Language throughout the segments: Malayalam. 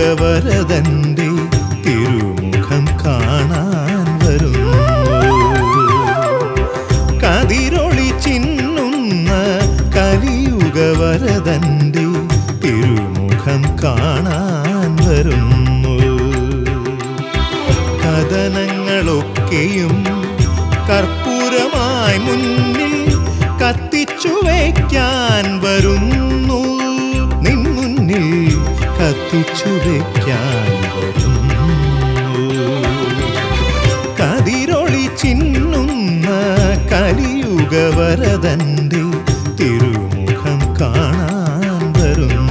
കലിയുഗവരതന്റെ തിരുമുഖം കാണാൻ വരുന്നു കതിരൊളി ചിന്നുന്ന കലിയുഗവരതന്റെ തിരുമുഖം കാണാൻ വരുന്നു കഥനങ്ങളൊക്കെയും കർപ്പൂരമായി മുന്നിൽ കത്തിച്ചു വയ്ക്കാൻ വരുന്നു നിൻ മുന്നിൽ കത്തിച്ചു വയ്ക്കാൻ വരുന്നു കതിരൊളി ചിന്നുന്ന കലിയുഗവരതന്റെ തിരുമുഖം കാണാൻ വരുന്നു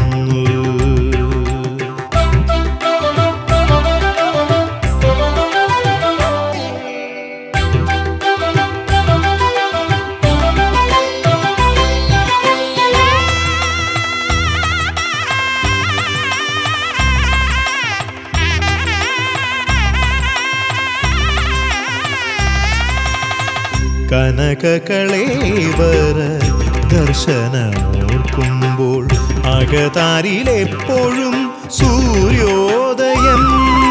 കനകകളേവര ദർശനമോർക്കുമ്പോൾ അകതാരിലെപ്പോഴും സൂര്യോദയം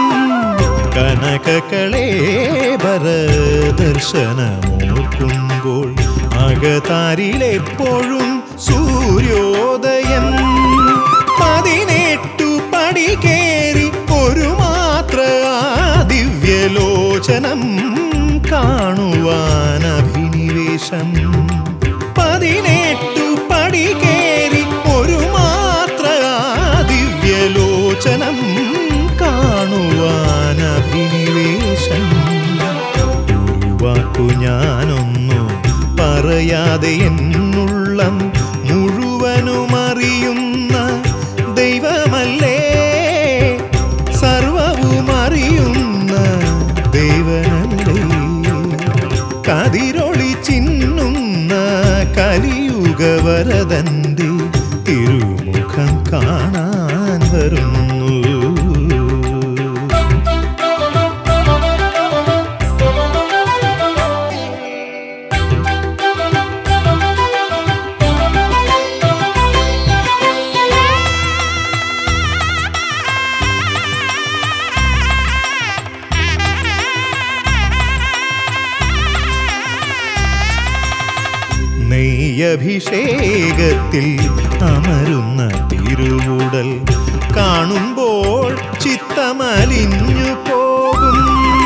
കനകകളേവര ദർശനമോർക്കുമ്പോൾ അകതാരിലെപ്പോഴും സൂര്യോദയം പതിനെട്ടു പടി കേറി ഒരു മാത്ര ആ ദിവ്യലോചനം കാണുവാൻ അഭിനിവേശം പതിനെട്ടു പടി കേറി ഒരു മാത്ര ആ ദിവ്യലോചനം കാണുവാൻ അഭിനിവേശം ഒരു വാക്കു ഞാനൊന്നു പറയാതെ എന്നുള്ളം മുഴുവനും അറിയുന്ന ദൈവമല്ലേ സർവവും അറിയുന്ന ദൈവനല്ലേ കതിരൊളി ചിന്നുന്ന കലിയുഗവരതന്റെ തിരുമുഖം കാണാൻ വരുന്നു നെയ്യഭിഷേകത്തിൽ അമരുന്ന തിരുവുടൽ കാണുമ്പോൾ ചിത്തമലിഞ്ഞു പോകും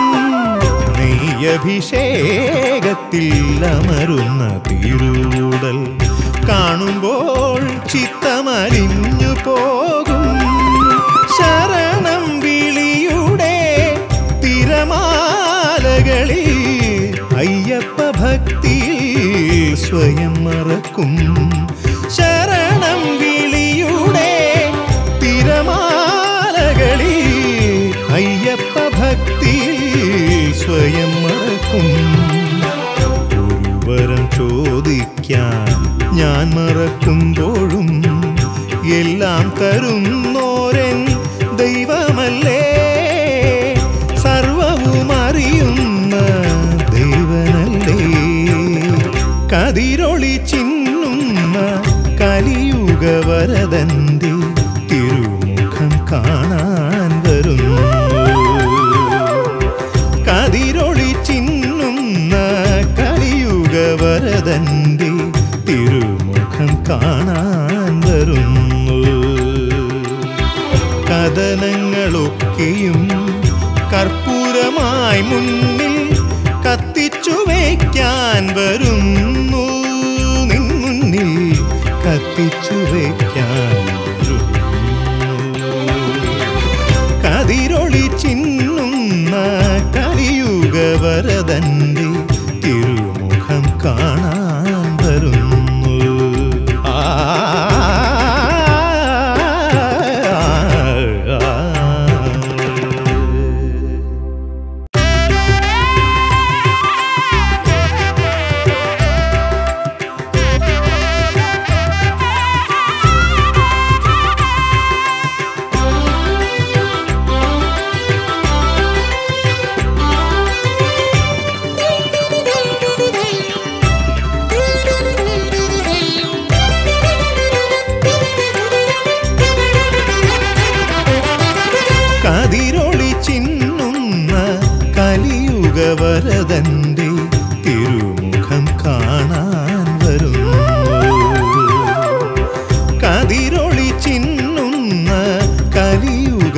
നെയ്യഭിഷേകത്തിൽ അമരുന്ന തിരുവുടൽ കാണുമ്പോൾ ചിത്തമലിഞ്ഞു പോകും ശരണം വിളിയുടെ തിരമാലകളിൽ അയ്യപ്പ ഭക്തിയിൽ സ്വയം മറക്കും ശരണം വിളിയുടെ തിരമാലകളിൽ അയ്യപ്പ ഭക്തിയിൽ സ്വയം മറക്കും ഒരു വരം ചോദിക്കാൻ ഞാൻ മറക്കുമ്പോഴും എല്ലാം തരുന്നോരൻ ദൈവമല്ലേ സർവവും അറിയുന്ന ദൈവനല്ലേ കതിരൊളി ചിന്നുന്ന കലിയുഗവരതന്റെ തിരുമുഖം കാണാൻ വരുന്നു കതിരൊളി ചിന്നുന്ന കലിയുഗവരതന്റെ തിരുമുഖം കാണാൻ വരുന്നു കഥനങ്ങളൊക്കെയും കർപ്പൂരമായി മുന്നിൽ കത്തിച്ചു വയ്ക്കാൻ വരുന്നു നിൻ മുന്നിൽ കത്തിച്ചു വയ്ക്കാൻ വരുന്നു കതിരൊളി ചിന്നുന്ന കലിയുഗവരതന്റെ തിരുമുഖം കാണാൻ വരുന്നു ആ Thank you.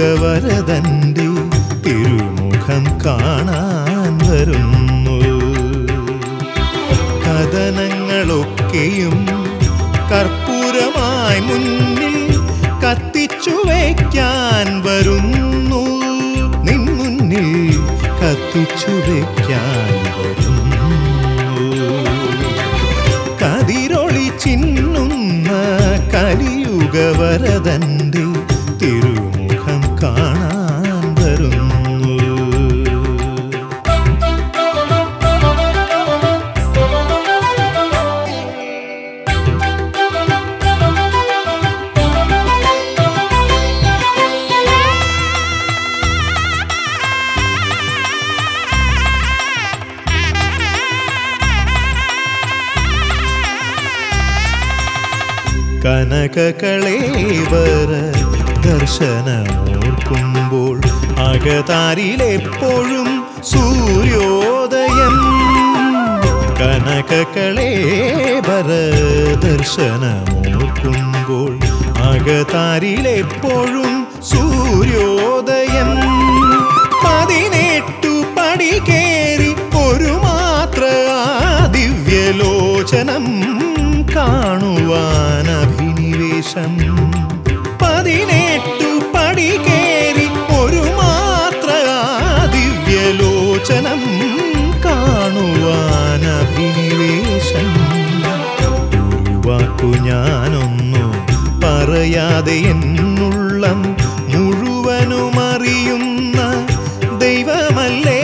കലിയുഗവരതൻ്റെ തിരുമുഖം കാണാൻ വരുന്നു കഥനങ്ങളൊക്കെയും കർപ്പൂരമായി മുന്നിൽ കത്തിച്ചു വയ്ക്കാൻ വരുന്നു നിൻ മുന്നിൽ കത്തിച്ചു വയ്ക്കാൻ വരുന്നു കതിരൊളി ചിന്നുന്ന കലിയുഗവരതൻ്റെ തിരുമുഖം കാണാൻ വരുന്നു കനകകളേവര ദർശനമോർക്കുമ്പോൾ അകതാരിലെപ്പോഴും സൂര്യോദയം കനകകളേവര ദർശനമോർക്കുമ്പോൾ അകതാരിലെപ്പോഴും സൂര്യോദയം പതിനെട്ടു പടി കേറി ഒരു മാത്ര ആ ദിവ്യലോചനം കാണുവാൻ അഭിനിവേശം പതിനെട്ടു പടി കേറി ഒരു മാത്ര ആ ദിവ്യലോചനം കാണുവാൻ അഭിനിവേശം ഒരു വാക്കു ഞാനൊന്നു പറയാതെ എന്നുള്ളം മുഴുവനും അറിയുന്ന ദൈവമല്ലേ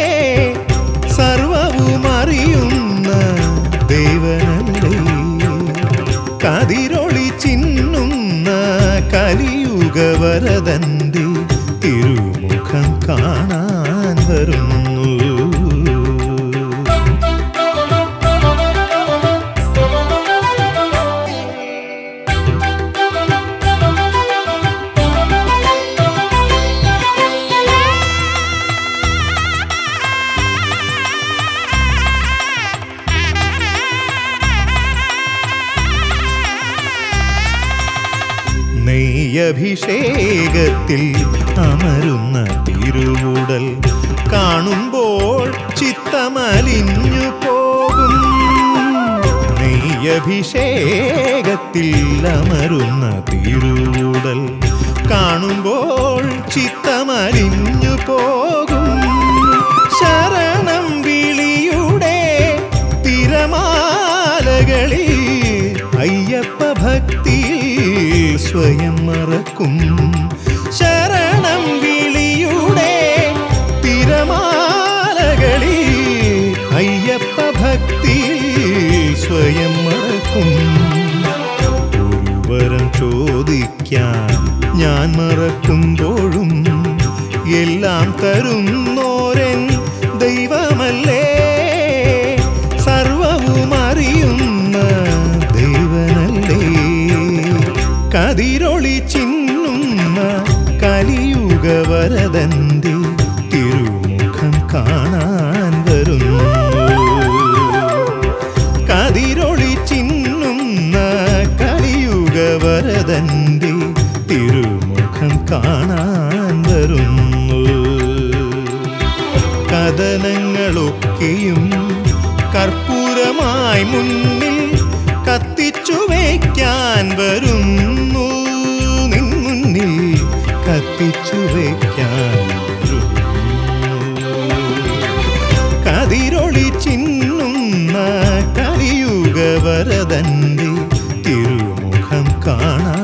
സർവവും അറിയുന്ന ദൈവനല്ലേ കതിരൊളി ചിന്നുന്ന കലിയുഗവരതൻ്റെ തിരുമുഖം കാണാൻ വരുന്നു നെയ്യഭിഷേകത്തിൽ അമരുന്ന തിരുവുടൽ കാണുമ്പോൾ ചിത്തമലിഞ്ഞു പോകും നെയ്യഭിഷേകത്തിൽ അമരുന്ന തിരുവുടൽ കാണുമ്പോൾ ചിത്തമലിഞ്ഞു പോകും ശരണം വിളിയുടെ തിരമാലകളിൽ അയ്യപ്പ ഭക്തിയിൽ സ്വയം മറക്കും ശരണം വിളിയുടെ തിരമാലകളിൽ അയ്യപ്പ ഭക്തിയിൽ സ്വയം മറക്കും ഒരു വരം ചോദിക്കാൻ ഞാൻ മറക്കുമ്പോഴും എല്ലാം തരുന്നോരൻ ദൈവമല്ലേ സർവവും അറിയുന്ന ദൈവനല്ലേ കതിരൊളി ചിന്നുന്ന കലിയുഗവരതൻ്റെ തിരുമുഖം കാണാൻ വരുന്നു കതിരൊളി ചിന്നുന്ന കലിയുഗവരതൻ്റെ തിരുമുഖം കാണാൻ വരുന്നു കഥനങ്ങളൊക്കെയും കർപ്പൂരമായി മുന്നിൽ കത്തിച്ചു വയ്ക്കാൻ വരുന്നു നിൻ മുന്നിൽ കത്തിച്ചു വയ്ക്കാൻ വരുന്നു കതിരൊളി ചിന്നുന്ന കലിയുഗവരതൻ്റെ തിരുമുഖം കാണാൻ